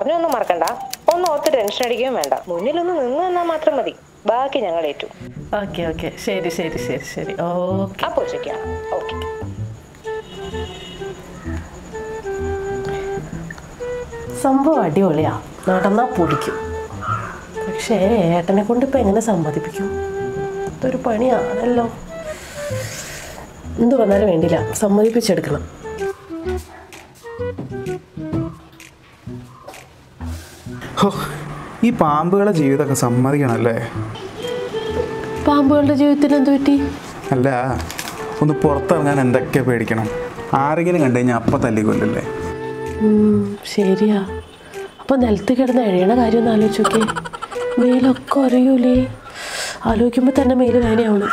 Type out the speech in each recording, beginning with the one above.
പറഞ്ഞൊന്നും മറക്കണ്ട ഒന്ന് ഓർത്ത് ടെൻഷൻ അടിക്കുകയും വേണ്ട മുന്നിലൊന്ന് നിന്ന് നിന്നാൽ മാത്രം മതി ബാക്കി ഞങ്ങൾ ഏറ്റു ഓക്കെ ഓക്കെ ശരി ശരി ശരി ശരി ഓക്കെ അപ്പോൾ ഉച്ചയ്ക്കാണ് ഓക്കെ സംഭവം അടിപൊളിയാ നടന്നാ പൊടിക്കും പക്ഷേ ഏട്ടനെ കൊണ്ട് ഇപ്പം എങ്ങനെ സമ്മതിപ്പിക്കും ഇതൊരു പണിയാണല്ലോ എന്ത് വന്നാലും വേണ്ടില്ല സമ്മതിപ്പിച്ചെടുക്കണം ഹോ, ഈ പാമ്പുകളെ ജീവിതമൊക്കെ സമ്മതിക്കണമല്ലേ പാമ്പുകളുടെ ജീവിതത്തിൽ എന്ത് പറ്റി അല്ല ഒന്ന് പുറത്തിറങ്ങാൻ എന്തൊക്കെ പേടിക്കണം ആരെങ്കിലും കണ്ടു കഴിഞ്ഞാൽ അപ്പം തല്ലിക്കൊല്ലല്ലേ ഉം, ശരിയാ അപ്പൊ നിലത്ത് കിടന്ന് എഴയണ കാര്യം ഒന്ന് ആലോചിച്ച് നോക്കേ മേലൊക്കെ അറിയൂലേ ആലോചിക്കുമ്പോൾ തന്നെ മേല് വേനയാവണം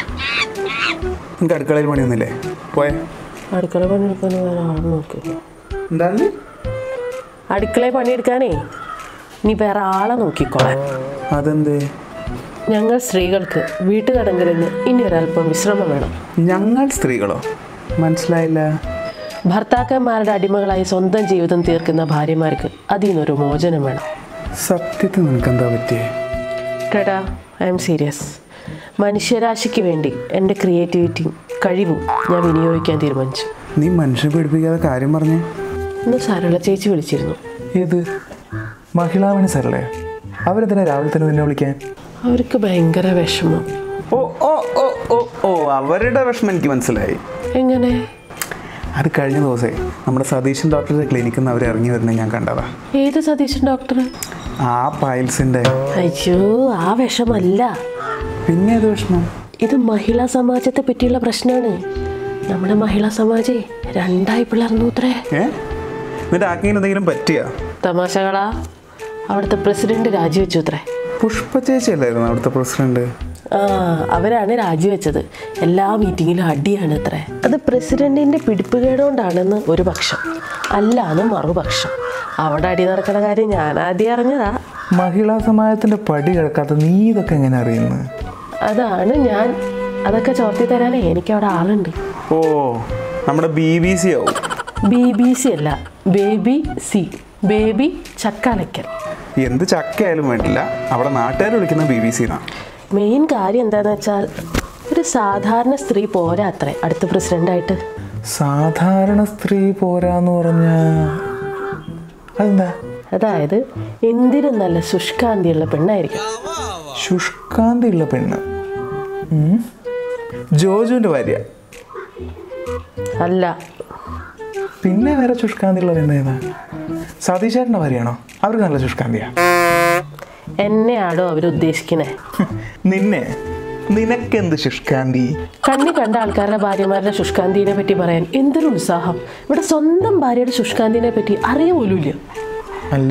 നിങ്ങൾക്ക് അടുക്കളയിൽ പണിയൊന്നുമില്ലേ പോയെ അടുക്കള പണിയെടുക്കാൻ വേറെ ആൾ നോക്കി എന്താണ് അടുക്കളയിൽ പണിയെടുക്കാനേ നീ വേറെ ആളെ നോക്കിക്കോളാൻ അതെന്ത് ഞങ്ങൾ സ്ത്രീകൾക്ക് വീട്ടുതടങ്കലിൽ നിന്ന് ഇനി ഒരല്പം വിശ്രമം വേണം ഞങ്ങൾ സ്ത്രീകളോ മനസ്സിലായില്ല ഭർത്താക്കന്മാരുടെ അടിമകളായി സ്വന്തം ജീവിതം തീർക്കുന്ന ഭാര്യമാർക്ക് അതിൽ നിന്നൊരു മോചനം വേണം സത്യത്തിൽ നിനക്ക് എന്താ പറ്റിയേ കേട്ടാ ഐ എം സീരിയസ് മനുഷ്യരാശിക്ക് വേണ്ടി എൻ്റെ ക്രിയേറ്റിവിറ്റിയും കഴിവും ഞാൻ വിനിയോഗിക്കാൻ തീരുമാനിച്ചു നീ മനുഷ്യനെ പേടിപ്പിക്കാതെ കാര്യം പറഞ്ഞേ ഇന്ന് സരള ചേച്ചി വിളിച്ചിരുന്നു ഏത് മഹിളാമണി സാറല്ലേ അവരെന്തിനാ രാവിലെ തന്നെ നിന്നെ വിളിക്കാൻ അവർക്ക് ഭയങ്കര വിഷമം ഓ ഓ ഓ ഓ ഓ അവരുടെ വിഷമം എനിക്ക് മനസ്സിലായി എങ്ങനെ അത് കഴിഞ്ഞ ദിവസേ നമ്മുടെ സതീശൻ ഡോക്ടറുടെ ക്ലിനിക്കിൽ നിന്ന് അവർ ഇറങ്ങി വരുന്നത് ഞാൻ കണ്ടതാ ഏത് സതീശൻ ഡോക്ടർ ആ പൈൽസിൻ്റെ അയ്യോ ആ വിഷമല്ല പിന്നെ ഏത് വിഷമം ഇത് മഹിളാ സമാജത്തെ പറ്റിയുള്ള പ്രശ്നമാണ് നമ്മുടെ മഹിളാ സമാജേ രണ്ടായി പിളർന്നു അത്രേ ഏ എന്നിട്ട് ആർക്കെങ്കിലും എന്തെങ്കിലും പറ്റിയാ തമാശകളാ അവിടുത്തെ പ്രസിഡന്റ് രാജിവെച്ചു അത്രേ പുഷ്പ ചേച്ചി അല്ലായിരുന്നു അവിടുത്തെ പ്രസിഡന്റ് ആ അവരാണ് രാജിവെച്ചത് എല്ലാ മീറ്റിങ്ങിലും അടിയാണ് അത്രേ അത് പ്രസിഡന്റിന്റെ പിടിപ്പുകേടുകൊണ്ടാണെന്ന് ഒരു പക്ഷം അല്ലാന്ന് മറുപക്ഷം അവിടെ അടി നടക്കുന്ന കാര്യം ഞാൻ ആദ്യം അറിഞ്ഞതാ മഹിളാ സമാജത്തിന്റെ പടി കിടക്കാത്ത നീ ഇതൊക്കെ എങ്ങനെ അറിയുന്നു അതാണ് ഞാൻ അതൊക്കെ ചോർത്തി തരാനേ എനിക്ക് അവിടെ ആളുണ്ട് ഓ നമ്മുടെ ബി ബി സി ആവും ബി ബി സി അല്ല ബേബി സി ബേബി ചക്കാലയ്ക്കൽ എന്ത് ചക്കയായാലും വേണ്ടില്ല അവിടെ നാട്ടുകാർ വിളിക്കുന്ന ബി ബി സി എന്നാണ് മെയിൻ കാര്യം എന്താന്ന് വെച്ചാൽ ഒരു സാധാരണ സ്ത്രീ പോരാ അത്രേ അടുത്ത പ്രസിഡന്റായിട്ട് സാധാരണ സ്ത്രീ പോരാന്ന് പറഞ്ഞ അതെന്താ അതായത് എന്തിനും നല്ല ശുഷ്കാന്തിയുള്ള പെണ്ണായിരിക്കും ശുഷ്കാന്തിയുള്ള പെണ്ണ് ഉം. ജോജുവിന്റെ ഭാര്യ അല്ല പിന്നെ വേറെ ശുഷ്കാന്തിയുള്ള പെണ്ണ് ഏതാ സതീശേട്ടൻ്റെ ഭാര്യയാണോ അവർക്ക് നല്ല ശുഷ്കാന്തിയാ എന്നെയാണോ അവരുദ്ദേശിക്കണേ നിന്നെ നിനക്കെന്ത് ശുഷ്കാന്തി കണ്ണി കണ്ട ആൾക്കാരുടെ ഭാര്യമാരുടെ ശുഷ്കാന്തിനെ പറ്റി പറയാൻ എന്തൊരു ഉത്സാഹം ഇവിടെ സ്വന്തം ഭാര്യയുടെ ശുഷ്കാന്തിനെ പറ്റി അറിയ പോലുമില്ല അല്ല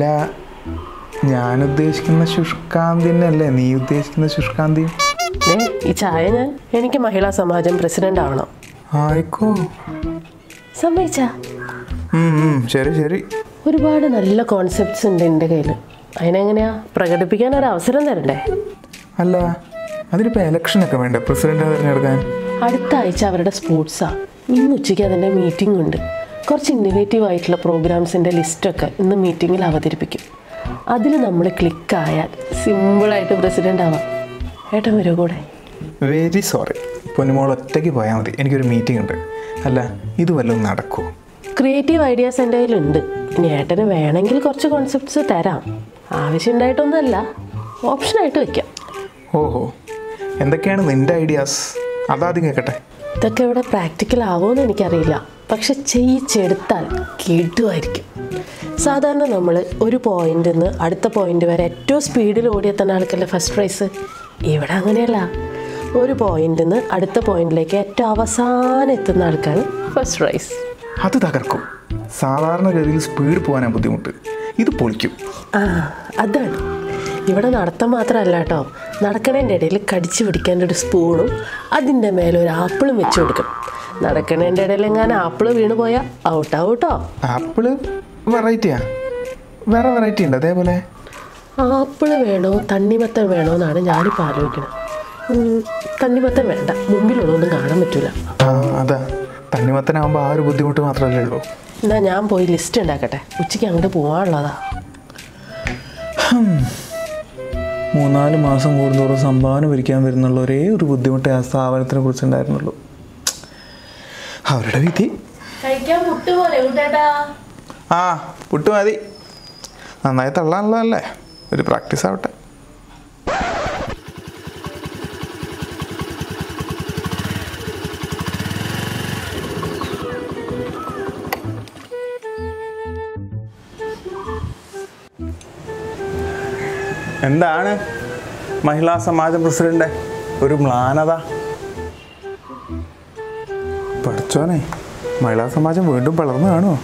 ഞാൻ ഉദ്ദേശിക്കുന്ന ശുഷ്കാന്തിനല്ലേ നീ ഉദ്ദേശിക്കുന്ന ശുഷ്കാന്തി ഏ ഈ ചായ ഞാൻ എനിക്ക് മഹിളാ സമാജം പ്രസിഡന്റ് ആവണം ആയിക്കോ സമ്മതിച്ചാ ഉം, ഉം, ശരി ശരി ഒരുപാട് നല്ല കോൺസെപ്റ്റ്സ് ഉണ്ട് എൻ്റെ കയ്യിൽ അതിനെങ്ങനെയാ പ്രകടിപ്പിക്കാൻ ഒരു അവസരം തരണ്ടേ അല്ല അതിനിപ്പോൾ ഇലക്ഷനൊക്കെ വേണ്ടേ പ്രസിഡന്റ് തിരഞ്ഞെടുക്കാൻ അടുത്ത ആഴ്ച അവരുടെ സ്പോർട്സാ ഇന്ന് ഉച്ചയ്ക്ക് അതിൻ്റെ മീറ്റിംഗ് ഉണ്ട് കുറച്ച് ഇന്നോവേറ്റീവ് ആയിട്ടുള്ള പ്രോഗ്രാംസിൻ്റെ ലിസ്റ്റൊക്കെ ഇന്ന് മീറ്റിങ്ങിൽ അവതരിപ്പിക്കും അതിൽ നമ്മൾ ക്ലിക്കായാൽ സിമ്പിളായിട്ട് പ്രസിഡൻ്റ് ആവാം ഏട്ടൻ വരുമോ കൂടെ വെരി സോറി പൊന്നുമോൾ ഒറ്റയ്ക്ക് പോയാൽ മതി എനിക്കൊരു മീറ്റിംഗ് ഉണ്ട് അല്ല ഇത് വല്ലതും നടക്കുമോ ക്രിയേറ്റീവ് ഐഡിയാസ് എൻ്റെ കയ്യിലുണ്ട് ഇനി ഏട്ടന് വേണമെങ്കിൽ കുറച്ച് കോൺസെപ്റ്റ്സ് തരാം ആവശ്യമുണ്ടായിട്ടൊന്നുമല്ല ഓപ്ഷനായിട്ട് വെക്കാം ഓഹോ എന്തൊക്കെയാണ് നിന്റെ ഐഡിയാസ് അതാദ്യം കേൾക്കട്ടെ ഇതൊക്കെ ഇവിടെ പ്രാക്ടിക്കൽ ആവുമെന്ന് എനിക്കറിയില്ല പക്ഷെ ചെയ്യിച്ചെടുത്താൽ കിടുമായിരിക്കും സാധാരണ നമ്മൾ ഒരു പോയിന്റിൽ നിന്ന് അടുത്ത പോയിന്റ് വരെ ഏറ്റവും സ്പീഡിൽ ഓടിയെത്തുന്ന ആൾക്കല്ലേ ഫസ്റ്റ് പ്രൈസ് ഇവിടെ അങ്ങനെയല്ല ഒരു പോയിന്റിൽ നിന്ന് അടുത്ത പോയിന്റിലേക്ക് ഏറ്റവും അവസാനം എത്തുന്ന ആൾക്കാണ് ഫസ്റ്റ് പ്രൈസ് അത് തകർക്കും സാധാരണഗതിയിൽ സ്പീഡ് പോകാനാണ് ബുദ്ധിമുട്ട് ഇത് പൊളിക്കും ആ അതാണ് ഇവിടെ നടത്തം മാത്രമല്ല കേട്ടോ നടക്കണേൻ്റെ ഇടയിൽ കടിച്ചു പിടിക്കാൻ ഒരു സ്പൂണും അതിൻ്റെ മേലെ ഒരു ആപ്പിളും വെച്ച് കൊടുക്കും നടക്കണേൻ്റെ ഇടയിൽ എങ്ങാനും ആപ്പിൾ വീണ് പോയാൽ ഔട്ടാവും കേട്ടോ ആപ്പിള് വെറൈറ്റിയാ വേറെ വെറൈറ്റി ഉണ്ട് അതേപോലെ ആപ്പിള് വേണോ തണ്ണിമത്തൻ വേണോ എന്നാണ് ഞാനിപ്പോൾ ആലോചിക്കുന്നത് ഉം, തണ്ണിമത്തൻ വേണ്ട മുമ്പിലുള്ളതൊന്നും കാണാൻ പറ്റൂല ആ അതാ തണ്ണിമത്തനാകുമ്പോൾ ആ ഒരു ബുദ്ധിമുട്ട് മാത്രമല്ലേ ഉള്ളൂ എന്നാ ഞാൻ പോയി ലിസ്റ്റ് ഉണ്ടാക്കട്ടെ ഉച്ചയ്ക്ക് അങ്ങോട്ട് പോകാനുള്ളതാ ഹും. മൂന്നാല് മാസം കൂടുന്തോറും സംഭാവന ഭരിക്കാൻ വരുന്നുള്ള ഒരേ ഒരു ബുദ്ധിമുട്ടേ ആ സ്ഥാപനത്തിനെ കുറിച്ച് ഉണ്ടായിരുന്നുള്ളൂ അവരുടെ വിധി കഴിക്കാൻ മുട്ടുപോലെ കൂട്ടേട്ടാ ആ പുട്ട് മതി നന്നായി തള്ളാനുള്ള അല്ലേ ഒരു പ്രാക്ടീസ് ആവട്ടെ എന്താണ് മഹിളാ സമാജം പ്രസിഡന്റ് ഒരു മ്ലാനത പഠിച്ചോനെ മഹിളാ സമാജം വീണ്ടും വളർന്നു കാണുമോ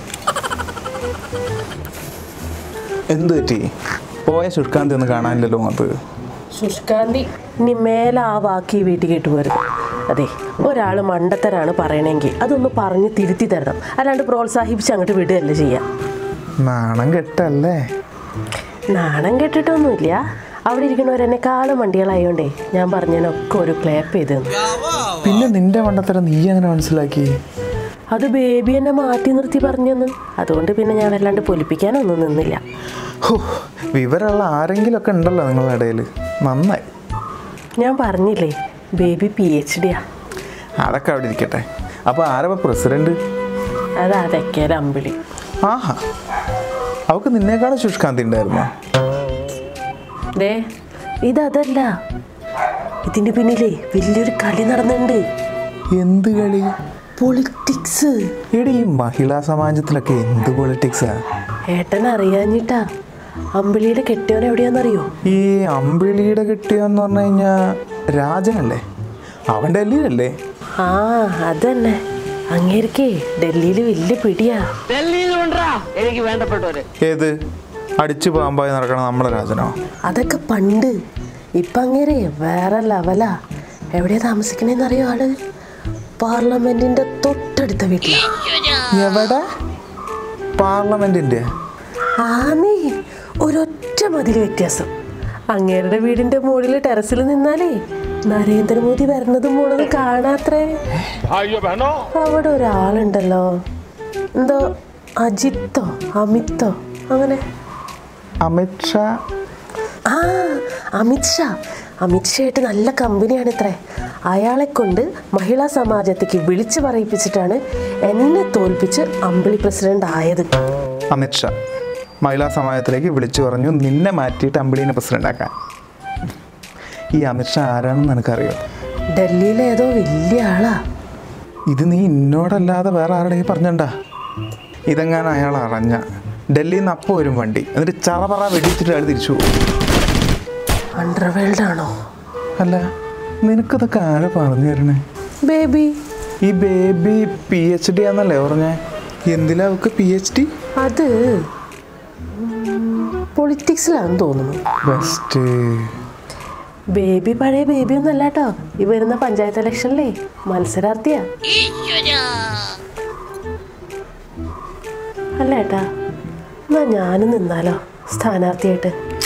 എന്തു പറ്റി പോയ ശുഷ്കാന്തി ഒന്ന് കാണാനില്ലല്ലോ അത് ശുഷ്കാന്തി ഇനി മേലെ ആ വാക്ക് ഈ വീട്ടിൽ കേട്ട് പോരുത് അതെ ഒരാൾ മണ്ടത്തരാണ് പറയണമെങ്കിൽ അതൊന്ന് പറഞ്ഞ് തിരുത്തി തരണം അല്ലാണ്ട് പ്രോത്സാഹിപ്പിച്ച് അങ്ങോട്ട് വിടുകയല്ല ചെയ്യാം നാണം കെട്ടല്ലേ നാണം കെട്ടിട്ടൊന്നുമില്ല അവിടെ ഇരിക്കുന്നവരെന്നെക്കാളും വണ്ടികളായോണ്ടേ ഞാൻ പറഞ്ഞതിനൊക്കെ ഒരു ക്ലേപ്പ് ചെയ്തെന്ന് പിന്നെ നിന്റെ മണ്ടത്തരം നീ എങ്ങനെ മനസ്സിലാക്കി അത് ബേബി എന്നെ മാറ്റി നിർത്തി പറഞ്ഞെന്ന് അതുകൊണ്ട് പിന്നെ ഞാൻ വല്ലാണ്ട് പൊലിപ്പിക്കാനൊന്നും നിന്നില്ല ഹോ, വിവരമുള്ള ആരെങ്കിലുമൊക്കെ ഉണ്ടല്ലോ നിങ്ങളുടെ ഇടയിൽ നന്നായി ഞാൻ പറഞ്ഞില്ലേ ബേബി പി എച്ച് ഡിയാ അതൊക്കെ അവിടെ ഇരിക്കട്ടെ അപ്പോൾ ആരപ്പ പ്രസിഡന്റ് അത് അതൊക്കെയാലും അമ്പിളി ആഹാ അവക്ക് നിന്നേക്കാളും ശുഷ്കാന്തി ഉണ്ടായിരുന്നോ ദേ ഇതല്ല ഇതിന്റെ പിന്നിലേ വലിയൊരു കളി നടന്നുണ്ട് എന്ത് കളി പൊളിറ്റിക്സ് എടി ഈ മഹിളാ സമാജത്തിലൊക്കെ എന്ത് പൊളിറ്റിക്സാ ഏട്ടൻ അറിയാഞ്ഞിട്ടാ അമ്പിളിയുടെ കെട്ടിയവൻ എവിടെയാന്നറിയോ ഈ അമ്പിളിയുടെ കിട്ടിയെന്ന് പറഞ്ഞു കഴിഞ്ഞാൽ രാജനല്ലേ അവൻ ഡൽഹിയിലല്ലേ ആ അതന്നെ അങ്ങേരിക്കേ ഡൽഹിയിൽ വലിയ പിടിയാ ഡൽഹിയിലുണ്ടാ എനിക്ക് വേണ്ടപ്പെട്ടവര് ഏത് അടിച്ചു പാമ്പായി നടക്കണ നമ്മളെ രാജനോ അതൊക്കെ പണ്ട് ഇപ്പൊ അങ്ങേരെ വേറെ ലെവലാ എവിടെയാ താമസിക്കണേന്നറിയോ ആള് പാർലമെന്റിന്റെ തൊട്ടടുത്ത വീട്ടിലാ എവിടെ പാർലമെന്റിന്റെ ആന്നേ ഒരൊറ്റ മതിൽ വ്യത്യാസം അങ്ങേരുടെ വീടിന്റെ മുകളിൽ ടെറസിൽ നിന്നാലേ നരേന്ദ്രമോദി വരണതും പോണതും കാണാത്രേ അവിടെ ഒരാളുണ്ടല്ലോ എന്തോ അജിത്തോ അമിത്തോ അങ്ങനെ അമിത്ഷാ ആ അമിത് ഷാ അമിത് ഷായിട്ട് നല്ല കമ്പനിയാണ് ഇത്രേ അയാളെ കൊണ്ട് മഹിളാ സമാജത്തേക്ക് വിളിച്ചു പറയിപ്പിച്ചിട്ടാണ് എന്നെ തോൽപ്പിച്ച് അമ്പിളി പ്രസിഡന്റ് ആയത് അമിത്ഷാ മഹിളാ സമാജത്തിലേക്ക് വിളിച്ചു പറഞ്ഞു നിന്നെ മാറ്റിയിട്ട് അമ്പിളീനെ പ്രസിഡന്റ് ആക്കാൻ ഈ അമിത്ഷാ ആരാണെന്ന് നിനക്കറിയോ ഡൽഹിയിലെ ഏതോ വലിയ ആളാ ഇത് നീ എന്നോടല്ലാതെ വേറെ ആരുടെയും പറഞ്ഞണ്ട ഇതെങ്ങാനും അയാൾ അറിഞ്ഞ ഡൽഹിയിൽ നിന്ന് അപ്പോൾ വരും വണ്ടി എന്നിട്ട് ചറപറ വെടിച്ചിട്ട് അയാൾ തിരിച്ചു പോകും അണ്ടർവേൾഡ് ആണോ അല്ല നിനക്കിതൊക്കെ ആരാ പറഞ്ഞു തരണേ ബേബി ഈ ബേബി പി എച്ച് ഡി ആന്നല്ലേ പറഞ്ഞേ എന്തിലാ അവൾക്ക് പി എച്ച് ഡി അത് പൊളിറ്റിക്സിലാണെന്ന് തോന്നുന്നു ബെസ്റ്റ് ബേബി പഴയ ബേബി ഒന്നും അല്ല കേട്ടോ ഈ വരുന്ന പഞ്ചായത്ത് ഇലക്ഷനിലേ മത്സരാർത്ഥിയാ അല്ല ഏട്ടാ എന്നാ ഞാനും നിന്നാലോ സ്ഥാനാർത്ഥിയായിട്ട്